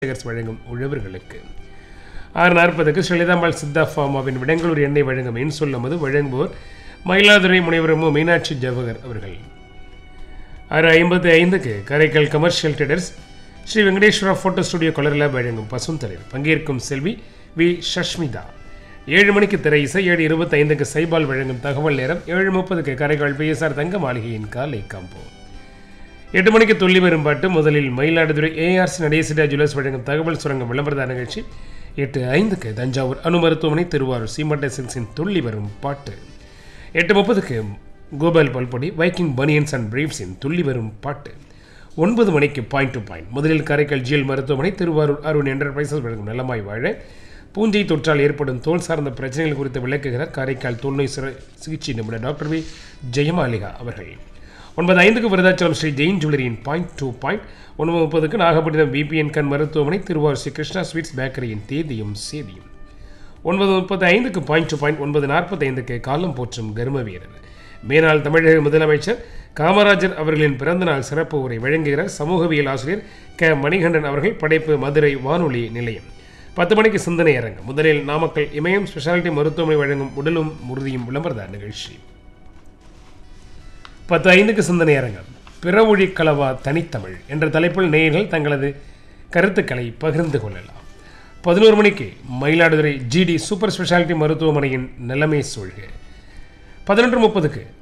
சேகர்ஸ் வழங்கும் உழவர்களுக்கு ஆறு நாற்பதுக்கு ஸ்ரீலிதாம்பாள் சித்தா ஃபார்மாவின் விடங்களூர் எண்ணெய் வழங்கும் என் சொல்லும்போது வழங்குவோர் மயிலாதுறை முனைவர் மு மீனாட்சி ஜவஹர் அவர்கள் ஆறு ஐம்பத்தி ஐந்துக்கு Karaikal commercial traders Sri Venkateswara photo studio கொலரில் வழங்கும் பசுந்தளிர் பங்கேற்கும் செல்வி வி ஷஷ்மிதா ஏழு மணிக்கு திரை இசை ஏழு இருபத்தைந்துக்கு சைபால் வழங்கும் தகவல் நேரம் ஏழு முப்பதுக்கு காரைக்கால் பிஎஸ்ஆர் தங்க மாளிகையின் காலை காம்போ எட்டு மணிக்கு துள்ளி வரும் பாட்டு முதலில் மயிலாடுதுறை ஏஆர்சி நடேசிடா ஜுவல்லர்ஸ் வழங்கும் தகவல் சுரங்கம் விளம்பரதான நிகழ்ச்சி எட்டு ஐந்துக்கு தஞ்சாவூர் அணு மருத்துவமனை திருவாரூர் சீமட்ட சில்ஸின் துள்ளி வரும் பாட்டு எட்டு முப்பதுக்கு கோபால் பல்பொடி வைக்கிங் பனியன்ஸ் அண்ட் பிரீவ்ஸின் துள்ளி வரும் பாட்டு ஒன்பது மணிக்கு பாயிண்ட் டு பாயிண்ட் முதலில் காரைக்கால் ஜிஎல் மருத்துவமனை திருவாரூர் அருண் என்டர்பிரைசஸ் வழங்கும் நலமாய் வாழ பூஞ்சை தொற்றால் ஏற்படும் தோல் சார்ந்த பிரச்சனைகள் குறித்து விளக்குகிறார் காரைக்கால் தோல்நோய் சிற சிகிச்சை நிபுணர் டாக்டர் வி ஜெயமாலிகா அவர்கள் ஒன்பது ஐந்துக்கு விருதாச்சலம் ஸ்ரீ ஜெயின் ஜுவல்லரியின் பாயிண்ட் டூ பாயிண்ட் ஒன்பது முப்பதுக்கு நாகப்பட்டினம் விபிஎன் கண் மருத்துவமனை திருவாரூர் ஸ்ரீ கிருஷ்ணா ஸ்வீட்ஸ் பேக்கரியின் தேதியும் சேதியும் ஒன்பது முப்பத்தி ஐந்துக்கு பாயிண்ட் டு பாயிண்ட் ஒன்பது நாற்பத்தைந்துக்கு காலம் போற்றும் கர்ம வீரர் மேனாள் தமிழக முதலமைச்சர் காமராஜர் அவர்களின் பிறந்தநாள் சிறப்பு உரை வழங்குகிறார் சமூகவியல் ஆசிரியர் க மணிகண்டன் அவர்கள் படைப்பு மதுரை வானொலி நிலையம் பத்து மணிக்கு சிந்தனை அரங்கம் முதலில் நாமக்கல் இமயம் ஸ்பெஷாலிட்டி மருத்துவமனை வழங்கும் உடலும் உறுதியும் விளம்பரதார் நிகழ்ச்சி பத்து ஐந்துக்கு சிந்தனை அரங்கம் பிறமொழி கலவா தனித்தமிழ் என்ற தலைப்பில் நேயர்கள் தங்களது கருத்துக்களை பகிர்ந்து கொள்ளலாம் பதினோரு மணிக்கு மயிலாடுதுறை ஜிடி சூப்பர் ஸ்பெஷாலிட்டி மருத்துவமனையின் நிலைமை சூழ்க பதினொன்று முப்பதுக்கு